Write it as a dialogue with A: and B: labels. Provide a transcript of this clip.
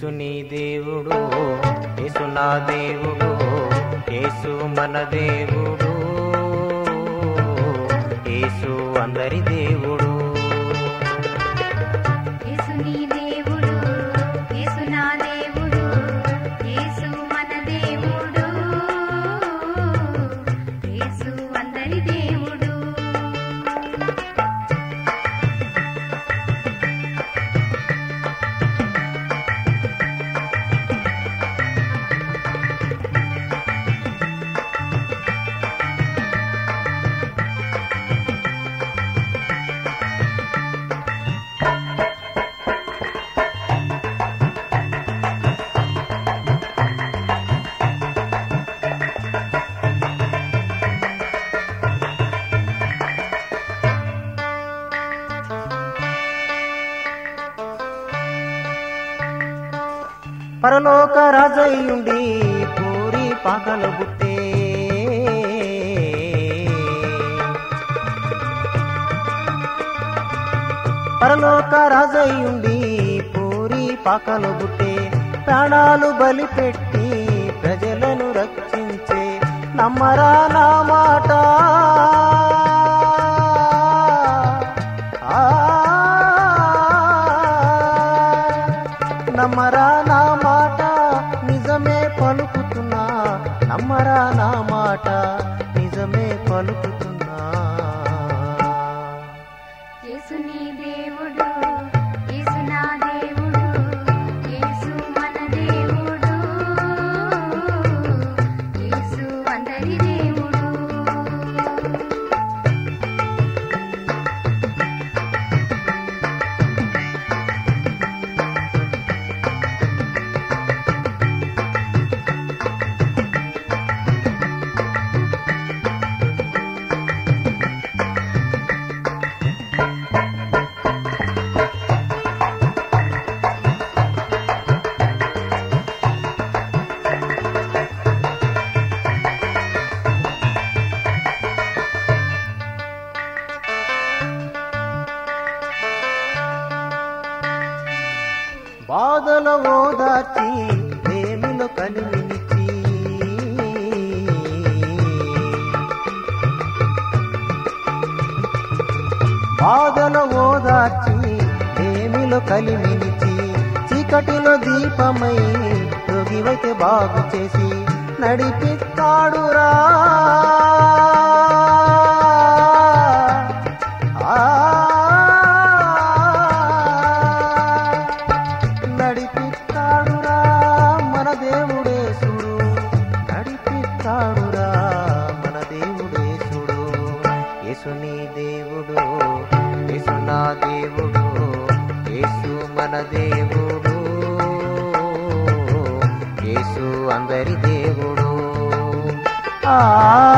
A: యేసు నీ దేవుడు యేసు నా దేవుడు యేసు మన దేవుడు యేసు అందరి దేవుడు
B: యేసు నీ దేవుడు యేసు నా దేవుడు యేసు మన దేవుడు యేసు అందరి దేవుడు
A: పరలోక రాజయ్యుండి పూరి పాకలు బుట్టే పరలోక రాజయ్యుండి పూరి పాకలు బుట్టే ప్రాణాలు బలిపెట్టి ప్రజలను రక్షించే నమ్మరా నా మాట నమ్మరా నా మాట నిజమే పలుకుతున్నా నమ్మరా నా మాట నిజమే పలుకుతున్నా
B: యేసు నీ దేవుడు యేసు నా దేవుడు యేసు మన దేవుడు యేసు అందరి దేవుడు
A: బాధల ఓదార్చి ప్రేమిలో కలిమినిచి బాధల ఓదార్చి ప్రేమిలో కలిమినిచి చీకటిలో దీపమై రోగివైతే బాగు చేసి నడిపిస్తాడురా ఆ నడిపిస్తాడురా మన దేవుడేసుడు నడిపిస్తాడురా మన దేవుడేసుడు యేసు నీ దేవుడు యేసు నా దేవుడు యేసు మన దేవుడు యేసు అందరి దేవుడు ఆ